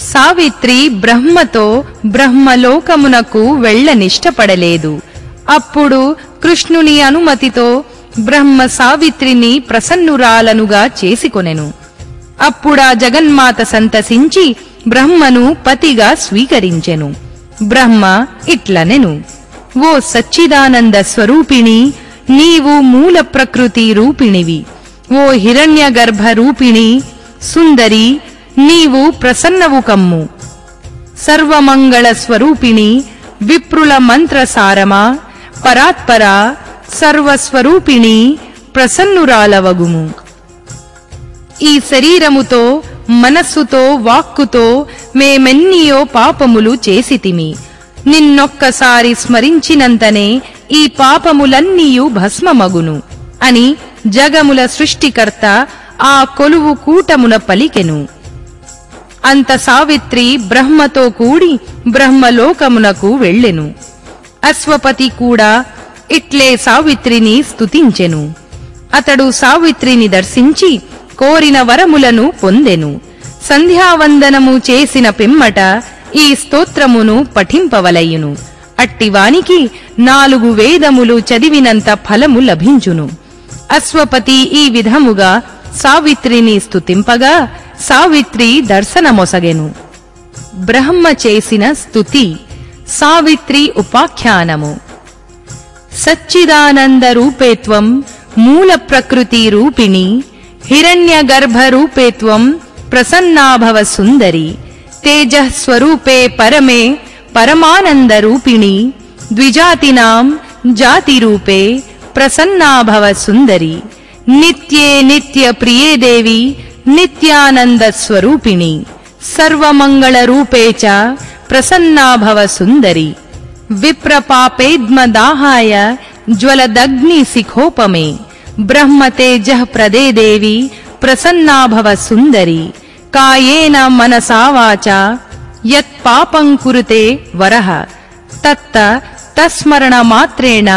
సావిత్రి బ్రహ్మతో బ్రహ్మలోకమునకు వెళ్ళనిష్టపడలేదు అప్పుడు కృష్ణుని అనుమతితో బ్రహ్మ సావిత్రిని ప్రసన్నురాలనుగా చేసుకొనెను అప్పుడా జగన్మాత సంతసించి బ్రహ్మను పతిగా స్వీకరించెను బ్రహ్మ ఇట్లనెను ఓ సచ్చిదానంద స్వరూపిణి నీవు మూల ప్రకృతి రూపిణివి ఓ హిరణ్య గర్భ రూపిణి సుందరి నీవు ప్రసన్నవు కమ్ము సర్వమంగళ స్వరూపిణి విప్రుల మంత్రసారమా పరాత్పర సర్వస్వరూపిణి ప్రసన్నురాలవగుము ఈ శరీరముతో మనస్సుతో వాక్కుతో మేమెన్నియో పాపములు చేసితిమి నిన్నొక్కసారి స్మరించినంతనే ఈ పాపములన్నీయు భస్మమగును అని జగముల సృష్టికర్త ఆ కొలువు కూటమున పలికెను అంత సావిత్రి బ్రహ్మతో కూడి బ్రహ్మలోకమునకు వెళ్ళెను అశ్వపతి కూడా ఇట్లే సావిత్రిని స్తుతించెను అతడు సావిత్రిని దర్శించి కోరిన వరములను పొందెను సంధ్యావందనము చేసిన పిమ్మట ఈ స్తోత్రమును పఠింపవలయును అట్టివానికి నాలుగు వేదములు చదివినంత ఫలము లభించును అశ్వపతి ఈ విధముగా సావిత్రిని స్తుతింపగా సావిత్రి దర్శనమొసగెను బ్రహ్మ చేసిన స్తుతి సావిత్రి ఉపాఖ్యానము సచ్చిదానంద రూపేత్వం మూల ప్రకృతి రూపిణి హిరణ్య గర్భ రూపేత్వం ప్రసన్నాభవ సుందరి తేజస్వరూపే పరమే పరమానంద రూపిణి ద్విజాతినాం జాతి రూపే ప్రసన్నాభవ సుందరి నిత్యే నిత్య ప్రియే దేవి నిత్యానంద స్వరూపిణి సర్వమంగళ రూపే చ ప్రసన్నాభవ సుందరి విప్రపాపేద్మదాహాయ జ్వలదగ్ని శిఖోపమే బ్రహ్మతేజ ప్రదే దేవి ప్రసన్నాభవ సుందరి కాయేన మనసా వాచా యత్ పాపం కురుతే వరః తత్త తస్మరణ మాత్రేణ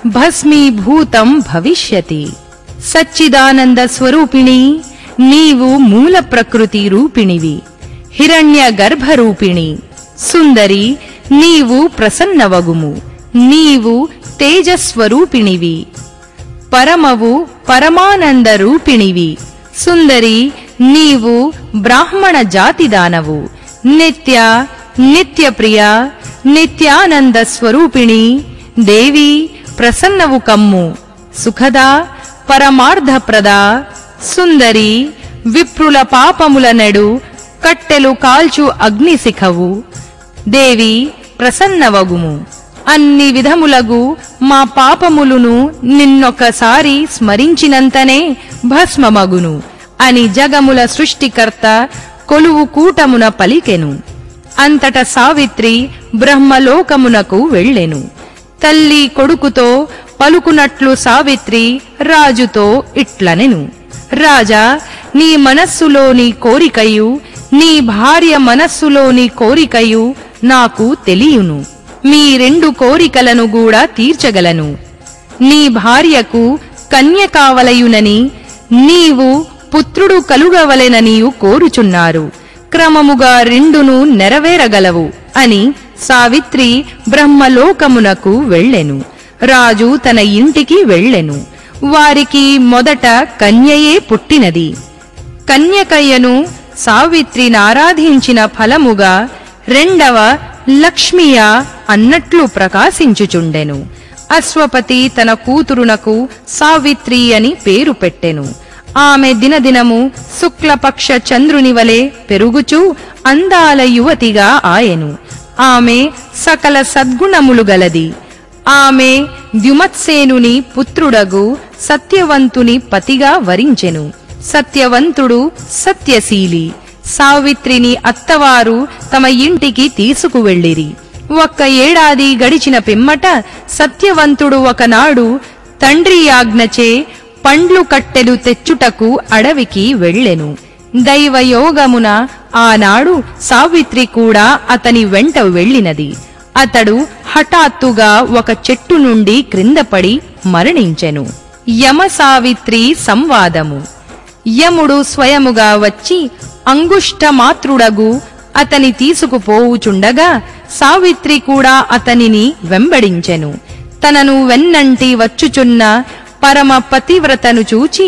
భస్మీభూతం భవిష్యతి సచ్చిదానంద స్వరూపిణి నీవు మూల ప్రకృతి రూపిణివి హిరణ్య గర్భరూపిణి సుందరి నీవు ప్రసన్నవగుము నీవు తేజస్వరూపిణివి పరమవు పరమానంద రూపిణివి సుందరి నీవు బ్రాహ్మణ జాతిదానవు నిత్య నిత్యప్రియ నిత్యానంద స్వరూపిణి దేవి ప్రసన్నవు కమ్ము సుఖదా పరమార్థప్రద సుందరి విప్రుల పాపముల నెడు కట్టెలు కాల్చు అగ్నిశిఖవు దేవి ప్రసన్నవగుము అన్ని విధములగు మా పాపములును నిన్నొకసారి స్మరించినంతనే భస్మమగును అని జగముల సృష్టికర్త కొలువు కూటమున పలికెను అంతట సావిత్రి బ్రహ్మలోకమునకు వెళ్ళెను తల్లి కొడుకుతో పలుకునట్లు సావిత్రి రాజుతో ఇట్లనెను రాజా నీ మనస్సులోని కోరికయు నీ భార్య మనస్సులోని కోరికయు నాకు తెలియును మీ రెండు కోరికలను కూడా తీర్చగలను నీ భార్యకు కన్య కావలయునని నీవు పుత్రుడు కలుగవలెననియు కోరుచున్నారు క్రమముగా రెండును నెరవేరగలవు అని సావిత్రి బ్రహ్మలోకమునకు వెళ్ళెను రాజు తన ఇంటికి వెళ్ళెను వారికి మొదట కన్యయే పుట్టినది కన్యకయ్యను సావిత్రినారాధించిన ఫలముగా రెండవ లక్ష్మియ అన్నట్లు ప్రకాశించుచుండెను అశ్వపతి తన కూతురునకు సావిత్రి అని పేరు పెట్టెను ఆమె దినదినము శుక్లపక్ష చంద్రుని వలె పెరుగుచూ అందాల యువతిగా ఆయెను ఆమె సకల సద్గుణములు గలది ఆమె ద్యుమత్సేనుని పుత్రుడగు సత్యవంతుని పతిగా వరించెను సత్యవంతుడు సత్యశీలి సావిత్రిని అత్తవారు తమ ఇంటికి తీసుకువెళ్ళిరి ఒక్క ఏడాది గడిచిన పిమ్మట సత్యవంతుడు ఒకనాడు తండ్రి ఆజ్ఞచే పండ్లు కట్టెలు తెచ్చుటకు అడవికి వెళ్ళెను దైవయోగమున ఆనాడు సావిత్రి కూడా అతని వెంట వెళ్ళినది అతడు హఠాత్తుగా ఒక చెట్టు నుండి క్రిందపడి మరణించెను యమ సావిత్రి సంవాదము యముడు స్వయముగా వచ్చి అంగుష్టమాత్రుడగు అతని తీసుకుపోవుచుండగా సావిత్రి కూడా అతనిని వెంబడించెను తనను వెన్నంటి వచ్చుచున్న పరమ పతివ్రతను చూచి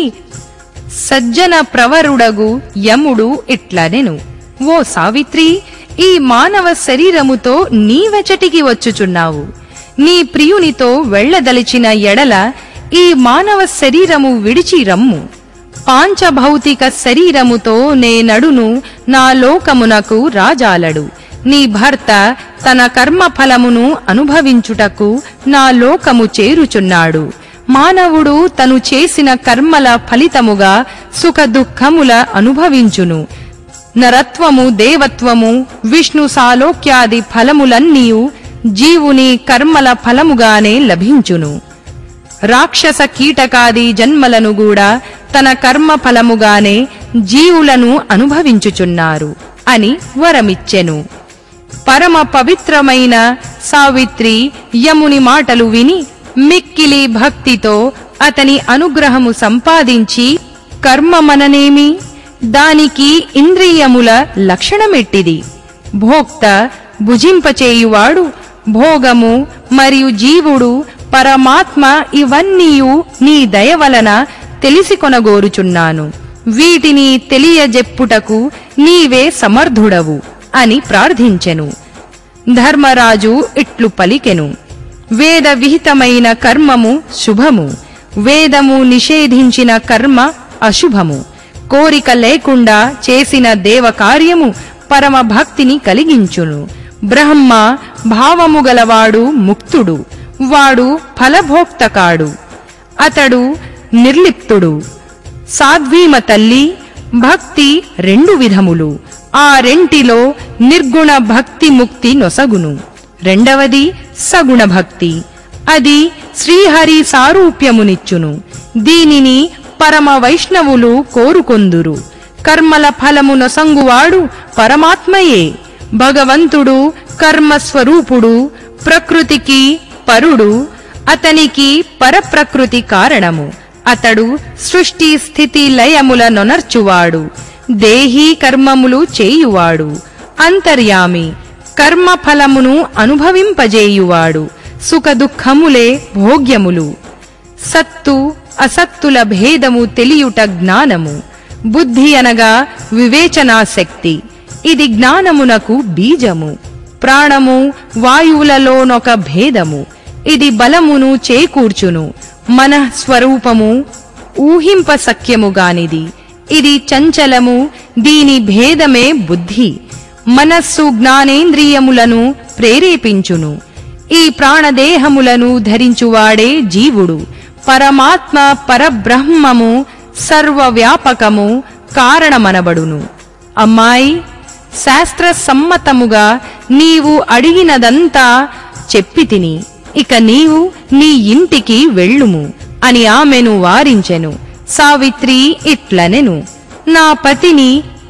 సజ్జన ప్రవరుడగు యముడు ఇట్లనెను ఓ సావిత్రి ఈ మానవ శరీరముతో నీవెచటికి వచ్చుచున్నావు నీ ప్రియునితో వెళ్ళదలిచిన ఎడల ఈ మానవ శరీరము విడిచి రమ్ము పాంచభౌతిక శరీరముతో నేనడును నా లోకమునకు రాజాలడు నీ భర్త తన కర్మఫలమును అనుభవించుటకు నా లోకము చేరుచున్నాడు మానవుడు తను చేసిన కర్మల ఫలితముగా సుఖ దుఃఖముల అనుభవించును నరత్వము దేవత్వము విష్ణు సాలోక్యాది ఫలములన్నీయు జీవుని కర్మల ఫలముగానే లభించును రాక్షస కీటకాది జన్మలను కూడా తన కర్మ ఫలముగానే జీవులను అనుభవించుచున్నారు అని వరమిచ్చెను పరమ పవిత్రమైన సావిత్రి యముని మాటలు విని మిక్కిలి భక్తితో అతని అనుగ్రహము సంపాదించి కర్మమననేమి దానికి ఇంద్రియముల లక్షణమెట్టిది భోక్త భుజింపచేయువాడు భోగము మరియు జీవుడు పరమాత్మ ఇవన్నీయు నీ దయ వలన తెలిసి కొనగోరుచున్నాను వీటిని తెలియజెప్పుటకు నీవే సమర్థుడవు అని ప్రార్థించెను ధర్మరాజు ఇట్లు పలికెను వేద విహితమైన కర్మము శుభము వేదము నిషేధించిన కర్మ అశుభము కోరిక లేకుండా చేసిన దేవకార్యము పరమ భక్తిని కలిగించును బ్రహ్మ భావము గలవాడు ముక్తుడు వాడు ఫలభోక్త కాడు అతడు నిర్లిప్తుడు సాధ్వీమ తల్లి భక్తి రెండు విధములు ఆ రెంటిలో నిర్గుణ భక్తి ముక్తి నొసగును రెండవది సగుణ భక్తి అది శ్రీహరి సారూప్యమునిచ్చును దీనిని పరమ వైష్ణవులు కోరుకొందురు కర్మల ఫలము నొసంగువాడు పరమాత్మయే భగవంతుడు కర్మస్వరూపుడు ప్రకృతికి పరుడు అతనికి పరప్రకృతి కారణము అతడు సృష్టి స్థితి లయముల నొనర్చువాడు దేహీ కర్మములు చేయువాడు అంతర్యామి కర్మ ఫలమును అనుభవింపజేయువాడు సుఖ దుఃఖములే భోగ్యములు సత్తు అసత్తుల భేదము తెలియుట జ్ఞానము బుద్ధి అనగా వివేచనాశక్తి ఇది జ్ఞానమునకు బీజము ప్రాణము వాయువులలోనొక భేదము ఇది బలమును చేకూర్చును మనఃస్వరూపము ఊహింప సఖ్యముగానిది ఇది చంచలము దీని భేదమే బుద్ధి మనస్సు జ్ఞానేంద్రియములను ప్రేరేపించును ఈ ప్రాణదేహములను ధరించువాడే జీవుడు పరమాత్మ పరబ్రహ్మము సర్వవ్యాపకము కారణమనబడును అమ్మాయి శాస్త్ర సమ్మతముగా నీవు అడిగినదంతా చెప్పి తిని ఇక నీవు నీ ఇంటికి వెళ్ళుము అని ఆమెను వారించెను సావిత్రి ఇట్లనెను నా పతిని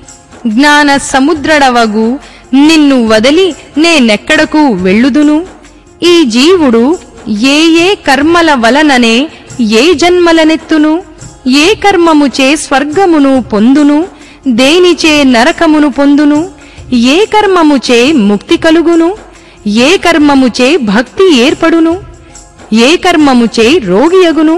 జ్ఞాన సముద్రడవగు నిన్ను వదిలి నేనెక్కడకు వెళ్ళుదును ఈ జీవుడు ఏ ఏ కర్మల వలననే ఏ జన్మలనెత్తును ఏ కర్మముచే స్వర్గమును పొందును దేనిచే నరకమును పొందును ఏ కర్మముచే ముక్తి కలుగును ఏ కర్మముచే భక్తి ఏర్పడును ఏ కర్మముచే రోగియగును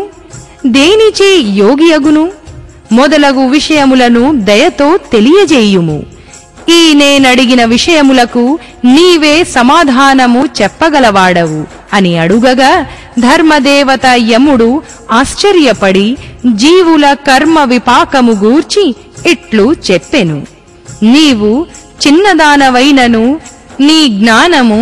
దేనిచే యోగియగును మొదలగు విషయములను దయతో తెలియజేయుము ఈ నేనడిగిన విషయములకు నీవే సమాధానము చెప్పగలవాడవు అని అడుగగా ధర్మదేవత యముడు ఆశ్చర్యపడి జీవుల కర్మ విపాకము గూర్చి ఇట్లు చెప్పెను నీవు చిన్నదానవైనను నీ జ్ఞానము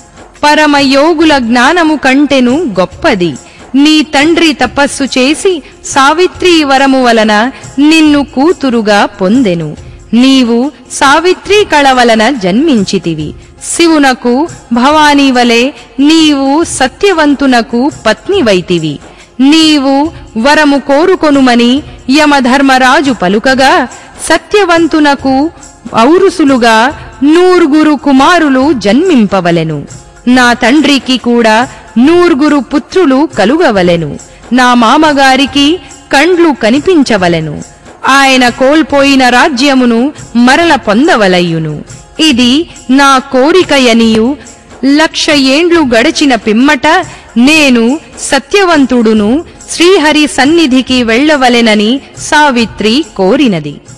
పరమయోగుల జ్ఞానము కంటెను గొప్పది నీ తండ్రి తపస్సు చేసి సావిత్రి వరము వలన నిన్ను కూతురుగా పొందెను నీవు సావిత్రి కళ వలన జన్మించితివి శివునకు భవానీ వలె నీవు సత్యవంతునకు పత్నివైతివి నీవు వరము కోరుకొనుమని యమధర్మరాజు పలుకగా సత్యవంతునకు ఔరుసులుగా నూరుగురు కుమారులు జన్మింపవలెను నా తండ్రికి కూడా నూరుగురు పుత్రులు కలుగవలెను నా మామగారికి కండ్లు కనిపించవలెను ఆయన కోల్పోయిన రాజ్యమును మరల పొందవలయును ఇది నా కోరికయనియు లక్ష ఏండ్లు గడిచిన పిమ్మట నేను సత్యవంతుడును శ్రీహరి సన్నిధికి వెళ్ళవలెనని సావిత్రి కోరినది